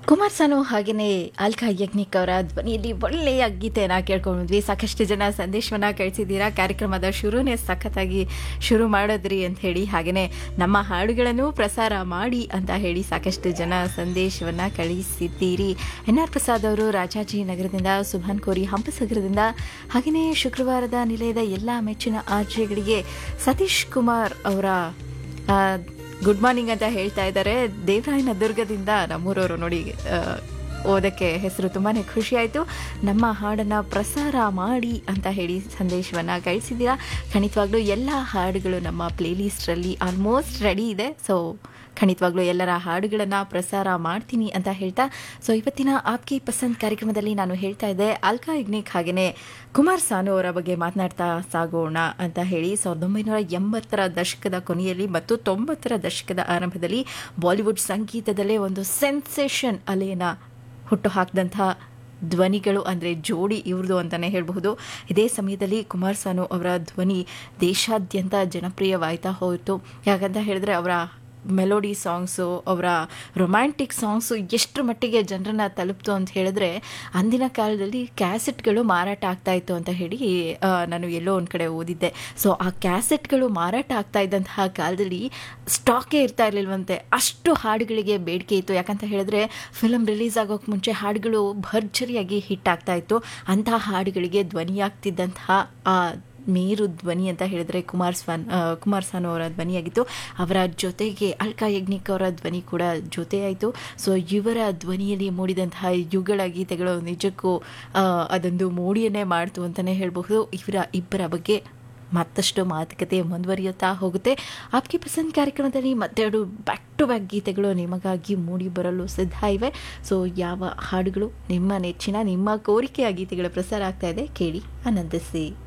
ಕುಮಾರ್ ಸಾನು ಹಾಗೆಯೇ ಅಲ್ಕಾ ಯಜ್ಞಿಕ್ ಅವರ ಧ್ವನಿಯಲ್ಲಿ ಒಳ್ಳೆಯ ಗೀತೆಯನ್ನು ಕೇಳ್ಕೊಂಡ್ವಿ ಸಾಕಷ್ಟು ಜನ ಸಂದೇಶವನ್ನ ಕಳಿಸಿದ್ದೀರಾ ಕಾರ್ಯಕ್ರಮದ ಶುರುನೇ ಸಖತ್ತಾಗಿ ಶುರು ಮಾಡಿದ್ರಿ ಅಂತ ಹೇಳಿ ಹಾಗೆಯೇ ನಮ್ಮ ಹಾಡುಗಳನ್ನು ಪ್ರಸಾರ ಮಾಡಿ ಅಂತ ಹೇಳಿ ಸಾಕಷ್ಟು ಜನ ಸಂದೇಶವನ್ನ ಕಳಿಸಿದ್ದೀರಿ ಎನ್ ಆರ್ ಪ್ರಸಾದ್ ಅವರು ರಾಜಾಜಿನಗರದಿಂದ ಸುಭಾನ್ ಕೋರಿ ಹಂಪಸಾಗರದಿಂದ ಹಾಗೆಯೇ ಶುಕ್ರವಾರದ ನಿಲಯದ ಎಲ್ಲ ಮೆಚ್ಚಿನ ಆರ್ಜೆಗಳಿಗೆ ಸತೀಶ್ ಕುಮಾರ್ ಅವರ ಆ, ಗುಡ್ ಮಾರ್ನಿಂಗ್ ಅಂತ ಹೇಳ್ತಾ ಇದ್ದಾರೆ ದೇವರಾಯನ ದುರ್ಗದಿಂದ ನಮ್ಮೂರವರು ನೋಡಿ ಆ, ಓದಕ್ಕೆ ಹೆಸರು ತುಂಬಾ ಖುಷಿ ಆಯಿತು ನಮ್ಮ ಹಾಡನ್ನು ಪ್ರಸಾರ ಮಾಡಿ ಅಂತ ಹೇಳಿ ಸಂದೇಶವನ್ನು ಕಳಿಸಿದ್ದೀರಾ ಖಂಡಿತವಾಗ್ಲೂ ಎಲ್ಲ ಹಾಡುಗಳು ನಮ್ಮ ಪ್ಲೇಲಿಸ್ಟಲ್ಲಿ ಆಲ್ಮೋಸ್ಟ್ ರೆಡಿ ಇದೆ ಸೊ ಖಂಡಿತವಾಗ್ಲೂ ಎಲ್ಲರ ಹಾಡುಗಳನ್ನು ಪ್ರಸಾರ ಮಾಡ್ತೀನಿ ಅಂತ ಹೇಳ್ತಾ ಸೊ ಇವತ್ತಿನ ಆಪ್ಕಿ ಪಸಂದ್ ಕಾರ್ಯಕ್ರಮದಲ್ಲಿ ನಾನು ಹೇಳ್ತಾ ಇದ್ದೆ ಅಲ್ಕಾ ಇಗ್ನಿಕ್ ಹಾಗೆಯೇ ಕುಮಾರ್ ಸಾನು ಅವರ ಬಗ್ಗೆ ಮಾತನಾಡ್ತಾ ಸಾಗೋಣ ಅಂತ ಹೇಳಿ ಸಾವಿರದ ಒಂಬೈನೂರ ಎಂಬತ್ತರ ದಶಕದ ಕೊನೆಯಲ್ಲಿ ಮತ್ತು ತೊಂಬತ್ತರ ದಶಕದ ಆರಂಭದಲ್ಲಿ ಬಾಲಿವುಡ್ ಸಂಗೀತದಲ್ಲೇ ಒಂದು ಸೆನ್ಸೇಷನ್ ಅಲೆಯನ್ನು ಹುಟ್ಟು ಹಾಕಿದಂತಹ ಧ್ವನಿಗಳು ಅಂದರೆ ಜೋಡಿ ಇವ್ರದ್ದು ಅಂತಲೇ ಹೇಳಬಹುದು ಇದೇ ಸಮಯದಲ್ಲಿ ಕುಮಾರ್ ಸಾನು ಅವರ ಧ್ವನಿ ದೇಶಾದ್ಯಂತ ಜನಪ್ರಿಯವಾಯ್ತಾ ಹೋಯಿತು ಯಾಕಂತ ಹೇಳಿದ್ರೆ ಅವರ ಮೆಲೋಡಿ ಸಾಂಗ್ಸು ಅವರ ರೊಮ್ಯಾಂಟಿಕ್ ಸಾಂಗ್ಸು ಎಷ್ಟರ ಮಟ್ಟಿಗೆ ಜನರನ್ನ ತಲುಪ್ತು ಅಂತ ಹೇಳಿದ್ರೆ ಅಂದಿನ ಕಾಲದಲ್ಲಿ ಕ್ಯಾಸೆಟ್ಗಳು ಮಾರಾಟ ಆಗ್ತಾ ಇತ್ತು ಅಂತ ಹೇಳಿ ಆ, ನಾನು ಎಲ್ಲೋ ಒಂದು ಕಡೆ ಓದಿದ್ದೆ ಸೊ ಆ ಕ್ಯಾಸೆಟ್ಗಳು ಮಾರಾಟ ಆಗ್ತಾ ಇದ್ದಂತಹ ಕಾಲದಲ್ಲಿ ಸ್ಟಾಕೇ ಇರ್ತಾ ಇರಲಿಲ್ವಂತೆ ಅಷ್ಟು ಹಾಡುಗಳಿಗೆ ಬೇಡಿಕೆ ಇತ್ತು ಯಾಕಂತ ಹೇಳಿದ್ರೆ ಫಿಲಮ್ ರಿಲೀಸ್ ಆಗೋಕ್ಕೆ ಮುಂಚೆ ಹಾಡುಗಳು ಭರ್ಜರಿಯಾಗಿ ಹಿಟ್ ಆಗ್ತಾ ಇತ್ತು ಅಂತಹ ಹಾಡುಗಳಿಗೆ ಧ್ವನಿಯಾಗ್ತಿದ್ದಂತಹ ಆ ಮೇರು ಧ್ವನಿ ಅಂತ ಹೇಳಿದ್ರೆ ಕುಮಾರ್ ಸ್ವಾನ್ ಆ, ಕುಮಾರ್ ಸಾನು ಅವರ ಧ್ವನಿಯಾಗಿತ್ತು ಅವರ ಜೊತೆಗೆ ಅಲ್ಕಾ ಯಜ್ಞಿಕ್ ಅವರ ಧ್ವನಿ ಕೂಡ ಜೊತೆಯಾಯಿತು ಸೊ ಇವರ ಧ್ವನಿಯಲ್ಲಿ ಮೂಡಿದಂತಹ ಯುಗಳ ಗೀತೆಗಳು ನಿಜಕ್ಕೂ ಆ, ಅದೊಂದು ಮೋಡಿಯನ್ನೇ ಮಾಡ್ತು ಅಂತಲೇ ಹೇಳಬಹುದು ಇವರ ಇಬ್ಬರ ಬಗ್ಗೆ ಮತ್ತಷ್ಟು ಮಾತುಕತೆ ಮುಂದುವರಿಯುತ್ತಾ ಹೋಗುತ್ತೆ ಆಪ್ಕಿ ಪಸಂದ್ ಕಾರ್ಯಕ್ರಮದಲ್ಲಿ ಮತ್ತೆರಡು ಬ್ಯಾಕ್ ಟು ಬ್ಯಾಕ್ ಗೀತೆಗಳು ನಿಮಗಾಗಿ ಮೂಡಿ ಬರಲು ಸಿದ್ಧ ಇವೆ ಸೊ ಯಾವ ಹಾಡುಗಳು ನಿಮ್ಮ ನೆಚ್ಚಿನ ನಿಮ್ಮ ಕೋರಿಕೆಯ ಗೀತೆಗಳ ಪ್ರಸಾರ ಆಗ್ತಾ ಇದೆ ಕೇಳಿ ಆನಂದಿಸಿ